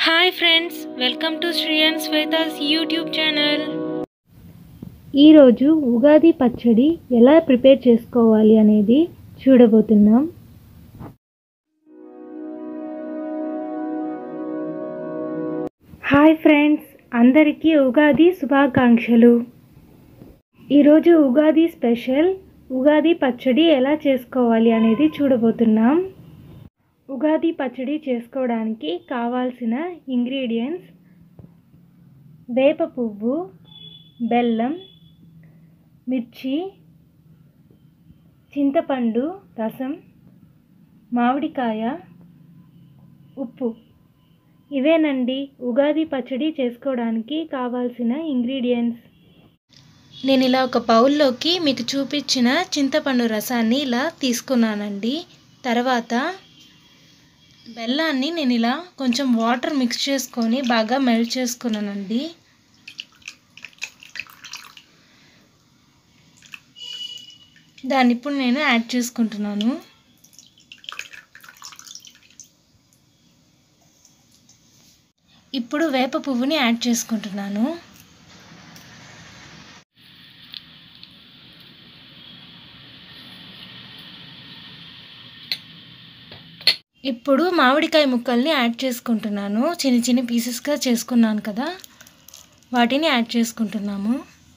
hi friends welcome to Sreeyan Swetha's YouTube channel ఈరోజు ఉగాది పచ్చడి ఎలా ప్రిపేర్ చేసుకోవాలి అనేది చూడబోతున్నాం హాయ్ ఫ్రెండ్స్ అందరికీ ఉగాది శుభాకాంక్షలు ఈరోజు ఉగాది స్పెషల్ ఉగాది పచ్చడి ఎలా చేసుకోవాలి అనేది చూడబోతున్నాం ఉగాది పచ్చడి చేసుకోవడానికి కావాల్సిన ఇంగ్రీడియంట్స్ వేప పువ్వు బెల్లం మిర్చి చింతపండు రసం మామిడికాయ ఉప్పు ఇవేనండి ఉగాది పచ్చడి చేసుకోవడానికి కావాల్సిన ఇంగ్రీడియంట్స్ నేను ఇలా ఒక బౌల్లోకి మీకు చూపించిన చింతపండు రసాన్ని ఇలా తీసుకున్నానండి తర్వాత బెల్లాన్ని నేను ఇలా కొంచెం వాటర్ మిక్స్ చేసుకొని బాగా మెల్ట్ చేసుకున్నానండి దాన్ని ఇప్పుడు నేను యాడ్ చేసుకుంటున్నాను ఇప్పుడు వేప పువ్వుని యాడ్ చేసుకుంటున్నాను ఇప్పుడు మామిడికాయ ముక్కల్ని యాడ్ చేసుకుంటున్నాను చిన్న చిన్న పీసెస్గా చేసుకున్నాను కదా వాటిని యాడ్ చేసుకుంటున్నాము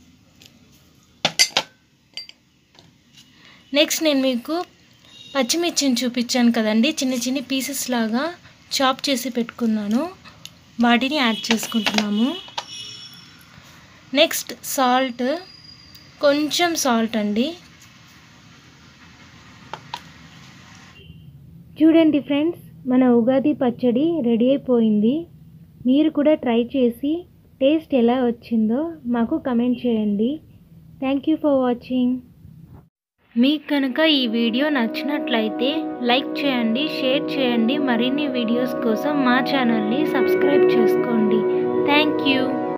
నెక్స్ట్ నేను మీకు పచ్చిమిర్చిని చూపించాను కదండి చిన్న చిన్న పీసెస్ లాగా చాప్ చేసి పెట్టుకున్నాను వాటిని యాడ్ చేసుకుంటున్నాము నెక్స్ట్ సాల్ట్ కొంచెం సాల్ట్ అండి చూడండి ఫ్రెండ్స్ మన ఉగాది పచ్చడి రెడీ అయిపోయింది మీరు కూడా ట్రై చేసి టేస్ట్ ఎలా వచ్చిందో మాకు కమెంట్ చేయండి థ్యాంక్ యూ ఫర్ వాచింగ్ మీకు కనుక ఈ వీడియో నచ్చినట్లయితే లైక్ చేయండి షేర్ చేయండి మరిన్ని వీడియోస్ కోసం మా ఛానల్ని సబ్స్క్రైబ్ చేసుకోండి థ్యాంక్ యూ